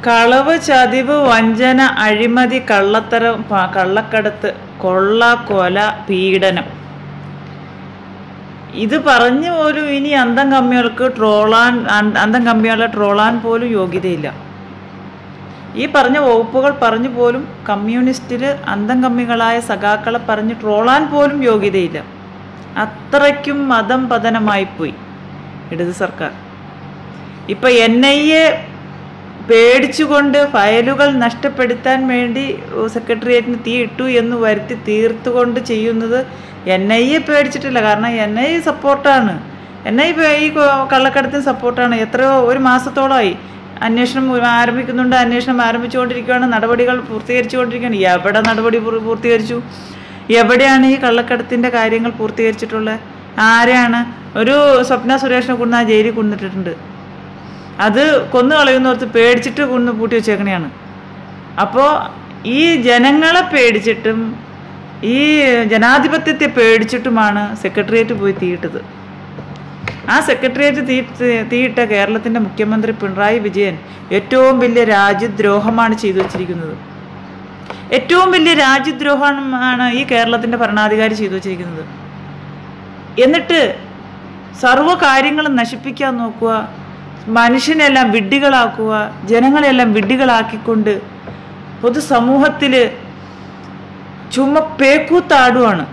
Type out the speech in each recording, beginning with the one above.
കളവ് ചതിവ് വഞ്ചന അഴിമതി കള്ളത്തരം പ- കള്ളക്കടത്ത് കൊള്ള കൊല പീഡനം ഇത് പറഞ്ഞു പോലും ഇനി അന്തം കമ്മികൾക്ക് ട്രോളാൻ അൻ- അന്തം കമ്മികളെ ട്രോളാൻ പോലും യോഗ്യതയില്ല ഈ പറഞ്ഞ വകുപ്പുകൾ പറഞ്ഞു പോലും കമ്മ്യൂണിസ്റ്റിൽ അന്തം കമ്മികളായ സഖാക്കളെ പറഞ്ഞ് ട്രോളാൻ പോലും യോഗ്യതയില്ല അത്രയ്ക്കും മതം പതനമായിപ്പോയി ഇടത് സർക്കാർ ഇപ്പൊ എൻ ഐ എ പേടിച്ചുകൊണ്ട് ഫയലുകൾ നഷ്ടപ്പെടുത്താൻ വേണ്ടി സെക്രട്ടേറിയറ്റിന് തീ ഇട്ടു എന്ന് വരുത്തി തീർത്തുകൊണ്ട് ചെയ്യുന്നത് എൻ ഐ എ പേടിച്ചിട്ടില്ല കാരണം എൻ ഐ സപ്പോർട്ടാണ് എൻ ഐ ഈ കൊ- കള്ളക്കടത്തിന് സപ്പോർട്ടാണ് എത്രയോ ഒരു മാസത്തോളമായി അന്വേഷണം ആരംഭിക്കുന്നുണ്ട് അന്വേഷണം ആരംഭിച്ചുകൊണ്ടിരിക്കുകയാണ് നടപടികൾ പൂർത്തീകരിച്ചുകൊണ്ടിരിക്കുകയാണ് എവിടെ നടപടി പൂർ- പൂർത്തീകരിച്ചു എവിടെയാണ് ഈ കള്ളക്കടത്തിൻ്റെ കാര്യങ്ങൾ പൂർത്തീകരിച്ചിട്ടുള്ളത് ആരെയാണ് ഒരു സ്വപ്ന സുരേഷിനെ കൊണ്ടുവന്ന് ആ ജയിലിൽ കൊണ്ടിട്ടിട്ടുണ്ട് അത് കൊന്നു കളയുന്നോർത്ത് പേടിച്ചിട്ട് കൊണ്ട് പൂട്ടി വെച്ചേക്കണെയാണ് അപ്പോൾ ഈ ജനങ്ങളെ പേടിച്ചിട്ടും ഈ ജനാധിപത്യത്തെ പേടിച്ചിട്ടുമാണ് സെക്രട്ടേറിയറ്റ് പോയി തീയിട്ടത് ആ സെക്രട്ടേറിയറ്റ് തീ തീ- തീയിട്ട കേരളത്തിൻ്റെ മുഖ്യമന്ത്രി പിണറായി വിജയൻ ഏറ്റവും വലിയ രാജ്യദ്രോഹമാണ് ചെയ്തു വച്ചിരിക്കുന്നത് ഏറ്റവും വലിയ രാജ്യദ്രോഹമാണ് ഈ കേരളത്തിൻ്റെ ഭരണാധികാരി ചെയ്തു വച്ചിരിക്കുന്നത് എന്നിട്ട് സർവ്വ കാര്യങ്ങളും നശിപ്പിക്കാൻ നോക്കുക മനുഷ്യനെല്ലാം വിഡ്ഢികളാക്കുക ജനങ്ങളെല്ലാം വിഡ്ഢികളാക്കിക്കൊണ്ട് പൊതുസമൂഹത്തിൽ ചുമ പേക്കൂത്താടുവാണ്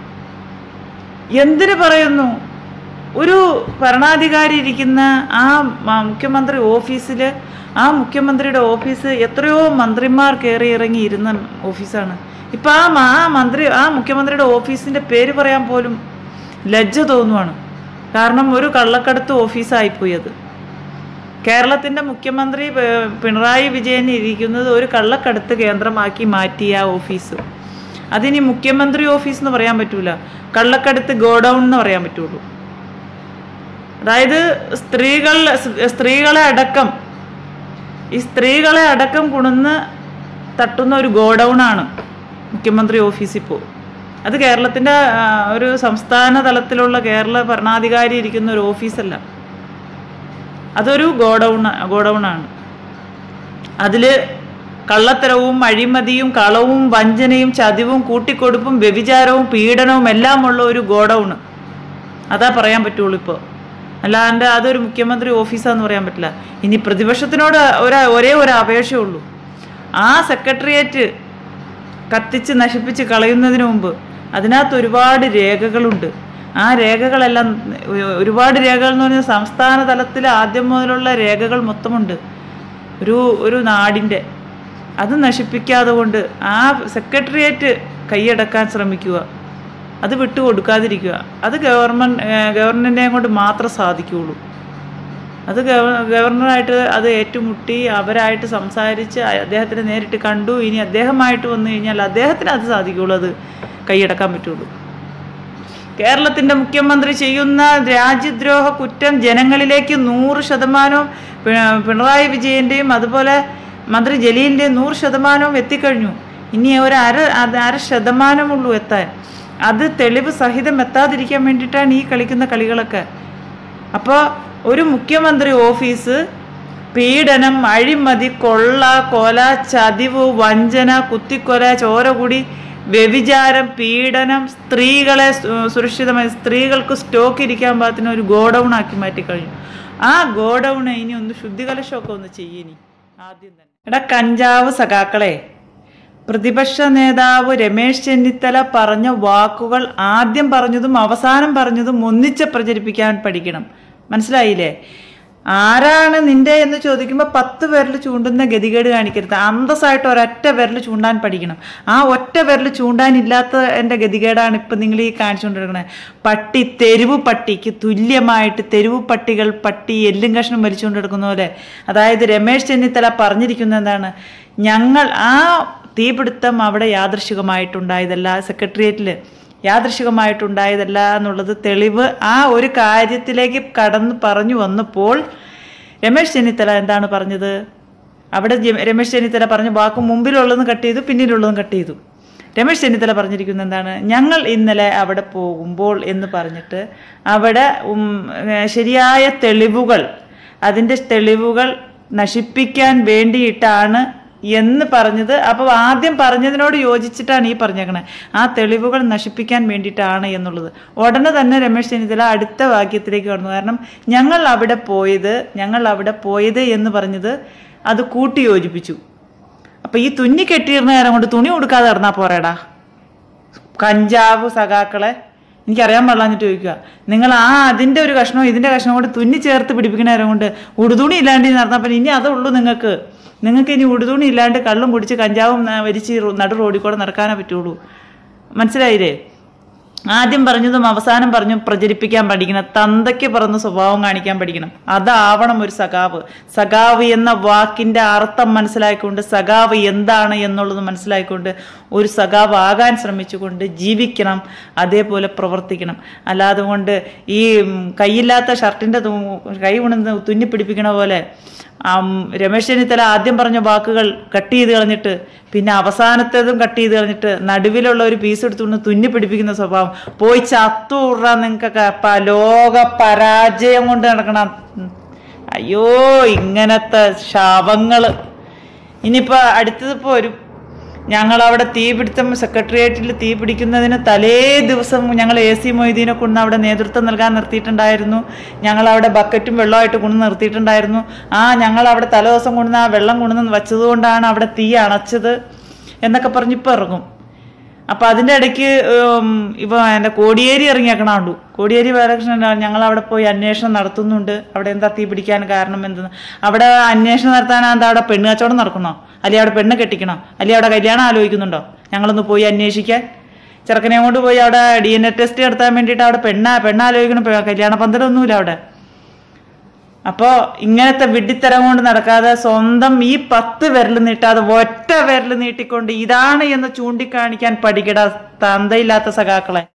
എന്തിനു പറയുന്നു ഒരു ഭരണാധികാരി ഇരിക്കുന്ന ആ മ- മുഖ്യമന്ത്രി ഓഫീസിൽ ആ മുഖ്യമന്ത്രിയുടെ ഓഫീസ് എത്രയോ മന്ത്രിമാർ കയറി ഇറങ്ങി ഇരുന്ന ഓഫീസാണ് ഇപ്പം ആ മ- ആ മന്ത്രി ആ മുഖ്യമന്ത്രിയുടെ ഓഫീസിൻ്റെ പേര് പറയാൻ പോലും ലജ്ജ തോന്നുവാണ് കാരണം ഒരു കള്ളക്കടത്ത് ഓഫീസായിപ്പോയി അത് കേരളത്തിൻ്റെ മുഖ്യമന്ത്രി ഏർ, പിണറായി വിജയൻ ഇരിക്കുന്നത് ഒരു കള്ളക്കടത്ത് കേന്ദ്രമാക്കി മാറ്റിയ ആ ഓഫീസ് അതിനി മുഖ്യമന്ത്രി ഓഫീസ് എന്ന് പറയാൻ പറ്റൂല കള്ളക്കടത്ത് ഗോഡൗൺ എന്ന് പറയാൻ പറ്റുള്ളൂ അതായത് സ്ത്രീകൾ സ്ത്രീകളെ അടക്കം ഈ സ്ത്രീകളെ അടക്കം കുണന്ന് തട്ടുന്ന ഒരു ഗോഡൗൺ ആണ് മുഖ്യമന്ത്രി ഓഫീസ് ഇപ്പോൾ അത് കേരളത്തിൻ്റെ ആ, ഒരു സംസ്ഥാന തലത്തിലുള്ള കേരള ഭരണാധികാരി ഇരിക്കുന്ന ഒരു ഓഫീസല്ല അതൊരു ഗോഡൗൺ ഗോഡൗൺ ആണ് അതിൽ കള്ളത്തരവും അഴിമതിയും കളവും വഞ്ചനയും ചതിവും കൂട്ടിക്കൊടുപ്പും വ്യഭിചാരവും പീഡനവും എല്ലാം ഉള്ള ഒരു ഗോഡൗൺ അതാ പറയാൻ പറ്റുള്ളൂ ഇപ്പോൾ അല്ലാണ്ട് അതൊരു മുഖ്യമന്ത്രി ഓഫീസാന്ന് പറയാൻ പറ്റില്ല ഇനി പ്രതിപക്ഷത്തിനോട് ഒരു ഒരേ ഒരു അപേക്ഷയേ ഉള്ളൂ ആ സെക്രട്ടേറിയറ്റ് കത്തിച്ച് നശിപ്പിച്ച് കളയുന്നതിന് മുമ്പ് അതിനകത്ത് ഒരുപാട് രേഖകളുണ്ട് ആ രേഖകളെല്ലാം ഒ- ഒരുപാട് രേഖകൾ എന്ന് പറഞ്ഞാൽ സംസ്ഥാന തലത്തിൽ ആദ്യം മുതലുള്ള രേഖകൾ മൊത്തമുണ്ട് ഒരു ഒരു നാടിൻ്റെ അത് നശിപ്പിക്കാതെ കൊണ്ട് ആ സെക്രട്ടേറിയറ്റ് കൈയടക്കാൻ ശ്രമിക്കുക അത് വിട്ടുകൊടുക്കാതിരിക്കുക അത് ഗവൺമെൻറ് ഗവർണറിനെയും കൊണ്ട് മാത്രം സാധിക്കുകയുള്ളൂ അത് ഗവ- ഗവർണറായിട്ട് അത് ഏറ്റുമുട്ടി അവരായിട്ട് സംസാരിച്ച് അദ്ദേഹത്തിനെ നേരിട്ട് കണ്ടു ഇനി അദ്ദേഹമായിട്ട് വന്നു കഴിഞ്ഞാൽ അദ്ദേഹത്തിന് അത് സാധിക്കുകയുള്ളൂ അത് കൈയടക്കാൻ പറ്റുള്ളൂ കേരളത്തിൻ്റെ മുഖ്യമന്ത്രി ചെയ്യുന്ന രാജ്യദ്രോഹ കുറ്റം ജനങ്ങളിലേക്ക് നൂറ് ശതമാനവും പി- പിണറായി വിജയൻ്റെയും അതുപോലെ മന്ത്രി ജലീലിൻ്റെയും നൂറ് ശതമാനവും എത്തിക്കഴിഞ്ഞു ഇനി ഒരു അര അത് അര ശതമാനമുള്ളൂ എത്താൻ അത് തെളിവ് സഹിതം എത്താതിരിക്കാൻ വേണ്ടിയിട്ടാണ് ഈ കളിക്കുന്ന കളികളൊക്കെ അപ്പോൾ ഒരു മുഖ്യമന്ത്രി ഓഫീസ് പീഡനം അഴിമതി കൊള്ള കൊല ചതിവ് വഞ്ചന കുത്തിക്കൊല ചോരകുടി വ്യഭിചാരം പീഡനം സ്ത്രീകളെ സു- സുരക്ഷിതമായി സ്ത്രീകൾക്ക് സ്റ്റോക്ക് ഇരിക്കാൻ പാകത്തിന് ഒരു ഗോഡൗൺ ആക്കി മാറ്റിക്കഴിഞ്ഞു ആ ഗോഡൗൺ ഇനി ഒന്ന് ശുദ്ധികലശമൊക്കെ ഒന്ന് ചെയ്യിനി ആദ്യം തന്നെ എടാ കഞ്ചാവ് സഖാക്കളെ പ്രതിപക്ഷ നേതാവ് രമേശ് ചെന്നിത്തല പറഞ്ഞ വാക്കുകൾ ആദ്യം പറഞ്ഞതും അവസാനം പറഞ്ഞതും ഒന്നിച്ച് പ്രചരിപ്പിക്കാൻ പഠിക്കണം മനസ്സിലായില്ലേ ആരാണ് നിന്റെ എന്ന് ചോദിക്കുമ്പോൾ പത്ത് വിരൽ ചൂണ്ടുന്ന ഗതികേട് കാണിക്കരുത് അന്തസ്സായിട്ട് ഒരൊറ്റ വിരൽ ചൂണ്ടാൻ പഠിക്കണം ആ ഒറ്റ വിരൽ ചൂണ്ടാനില്ലാത്ത എൻ്റെ ഗതികേടാണ് ഇപ്പം നിങ്ങൾ ഈ കാണിച്ചുകൊണ്ടിരിക്കുന്നത് പട്ടി തെരുവ് പട്ടിക്ക് തുല്യമായിട്ട് തെരുവ് പട്ടികൾ പട്ടി എല്ലും കഷ്ണം വലിച്ചുകൊണ്ട് എടുക്കുന്ന പോലെ അതായത് രമേശ് ചെന്നിത്തല പറഞ്ഞിരിക്കുന്നത് എന്താണ് ഞങ്ങൾ ആ തീപിടുത്തം അവിടെ യാദൃശികമായിട്ടുണ്ടായതല്ല സെക്രട്ടേറിയറ്റിൽ യാദൃശികമായിട്ടുണ്ടായതല്ല എന്നുള്ളത് തെളിവ് ആ ഒരു കാര്യത്തിലേക്ക് കടന്ന് പറഞ്ഞു വന്നപ്പോൾ രമേശ് ചെന്നിത്തല എന്താണ് പറഞ്ഞത് അവിടെ ജെ- രമേശ് ചെന്നിത്തല പറഞ്ഞ വാക്ക് മുമ്പിലുള്ളതും കട്ട് ചെയ്തു പിന്നിലുള്ളതും കട്ട് ചെയ്തു രമേശ് ചെന്നിത്തല പറഞ്ഞിരിക്കുന്നത് എന്താണ് ഞങ്ങൾ ഇന്നലെ അവിടെ പോകുമ്പോൾ എന്ന് പറഞ്ഞിട്ട് അവിടെ ഉം, ഏ, ശരിയായ തെളിവുകൾ അതിൻ്റെ തെളിവുകൾ നശിപ്പിക്കാൻ വേണ്ടിയിട്ടാണ് എന്ന് പറഞ്ഞത് അപ്പോൾ ആദ്യം പറഞ്ഞതിനോട് യോജിച്ചിട്ടാണ് ഈ പറഞ്ഞേക്കണേ ആ തെളിവുകൾ നശിപ്പിക്കാൻ വേണ്ടിയിട്ടാണ് എന്നുള്ളത് ഉടനെ തന്നെ രമേശ് ചെന്നിത്തല അടുത്ത വാക്യത്തിലേക്ക് കടന്നു കാരണം ഞങ്ങൾ അവിടെ പോയത് ഞങ്ങൾ അവിടെ പോയത് എന്ന് പറഞ്ഞത് അത് കൂട്ടി യോജിപ്പിച്ചു അപ്പൊ ഈ തുന്നി കെട്ടിയിരുന്ന നേരം കൊണ്ട് തുണി കൊടുക്കാതെ നടന്നാ പോരേടാ കഞ്ചാവ് സഖാക്കളെ എനിക്കറിയാൻ പാടില്ലാഞ്ഞിട്ട് ചോദിക്കുക നിങ്ങൾ ആ അതിന്റെ ഒരു കഷ്ണവും ഇതിന്റെ കഷ്ണവും കൂടി തുന്നി ചേർത്ത് പിടിപ്പിക്കുന്ന നേരം കൊണ്ട് ഉടുതുണി ഇല്ലാണ്ട് നടന്നപ്പോൾ ഇനി അതേ ഉള്ളൂ നിങ്ങൾക്ക് നിങ്ങൾക്ക് ഇനി ഉടുതുണി ഇല്ലാണ്ട് കള്ളും കുടിച്ച് കഞ്ചാവും ആ, വലിച്ച് ഈ റോ- നടു റോഡിൽ കൂടെ നടക്കാനേ പറ്റുള്ളൂ മനസ്സിലായില്ലേ ആദ്യം പറഞ്ഞതും അവസാനം പറഞ്ഞും പ്രചരിപ്പിക്കാൻ പഠിക്കണം തന്തയ്ക്ക് പറന്ന് സ്വഭാവം കാണിക്കാൻ പഠിക്കണം അതാവണം ഒരു സഖാവ് സഖാവ് എന്ന വാക്കിന്റെ അർത്ഥം മനസ്സിലാക്കിക്കൊണ്ട് സഖാവ് എന്താണ് എന്നുള്ളത് മനസ്സിലാക്കിക്കൊണ്ട് ഒരു സഖാവ് ആകാൻ ശ്രമിച്ചുകൊണ്ട് ജീവിക്കണം അതേപോലെ പ്രവർത്തിക്കണം അല്ലാതെ കൊണ്ട് ഈ ഉം, കൈയില്ലാത്ത ഷർട്ടിന്റെ തു- കൈ ഉണന്ന് തുന്നിപ്പിടിപ്പിക്കണ പോലെ ആം, രമേശ് ചെന്നിത്തല ആദ്യം പറഞ്ഞ വാക്കുകൾ കട്ട് ചെയ്ത് കളഞ്ഞിട്ട് പിന്നെ അവസാനത്തേതും കട്ട് ചെയ്ത് കളഞ്ഞിട്ട് നടുവിലുള്ള ഒരു പീസ് എടുത്തുകൊണ്ട് തുന്നി പിടിപ്പിക്കുന്ന സ്വഭാവം പോയി ചത്തൂറ നിങ്ങൾക്കൊക്കെ പ- ലോക പരാജയം കൊണ്ട് നടക്കണം ഉം. അയ്യോ ഇങ്ങനത്തെ ശാപങ്ങള് ഇനിയിപ്പോ അടുത്തതിപ്പോ ഒരു ഞങ്ങൾ അവിടെ തീ പിടുത്തം സെക്രട്ടേറിയറ്റിൽ തീ പിടിക്കുന്നതിന് തലേ ദിവസം ഞങ്ങൾ എ സി മൊയ്തീനെ കൊണ്ട് അവിടെ നേതൃത്വം നൽകാൻ നിർത്തിയിട്ടുണ്ടായിരുന്നു ഞങ്ങൾ അവിടെ ബക്കറ്റും വെള്ളമായിട്ട് കൊണ്ടു നിർത്തിയിട്ടുണ്ടായിരുന്നു ആ ഞങ്ങൾ അവിടെ തലേ ദിവസം കൊണ്ടുവന്ന് ആ വെള്ളം കൊണ്ടുവന്ന് വെച്ചതുകൊണ്ടാണ് അവിടെ തീ അണച്ചത് എന്നൊക്കെ പറഞ്ഞ് ഇപ്പം ഇറങ്ങും അപ്പൊ അതിന്റെ ഇടയ്ക്ക് ഉം, ഇപ്പൊ എന്റെ കോടിയേരി ഇറങ്ങിയേക്കണുണ്ടു കോടിയേരി ബാലകൃഷ്ണൻ ഞങ്ങൾ അവിടെ പോയി അന്വേഷണം നടത്തുന്നുണ്ട് അവിടെ എന്താ തീ പിടിക്കാൻ കാരണം എന്തെന്ന് അവിടെ അന്വേഷണം നടത്താൻ എന്താ അവിടെ പെണ്ണ് കച്ചവടം നടക്കണോ അല്ലെങ്കിൽ അവിടെ പെണ്ണ് കെട്ടിക്കണോ അല്ലെങ്കിൽ അവിടെ കല്യാണം ആലോചിക്കുന്നുണ്ടോ ഞങ്ങളൊന്ന് പോയി അന്വേഷിക്കാൻ ചെറുക്കനെ കൊണ്ട് പോയി അവിടെ ഡി എൻ എ ടെസ്റ്റ് നടത്താൻ വേണ്ടിയിട്ട് അവിടെ പെണ്ണ പെണ്ണാലോചിക്കണം പെ- കല്യാണ പന്തലൊന്നുമില്ല അവിടെ അപ്പോ ഇങ്ങനത്തെ വിഡ്ഢിത്തരം കൊണ്ട് നടക്കാതെ സ്വന്തം ഈ പത്ത് വിരൽ നീട്ടാതെ ഒറ്റ വിരൽ നീട്ടിക്കൊണ്ട് ഇതാണ് എന്ന് ചൂണ്ടിക്കാണിക്കാൻ പഠിക്കട തന്തയില്ലാത്ത സഖാക്കളെ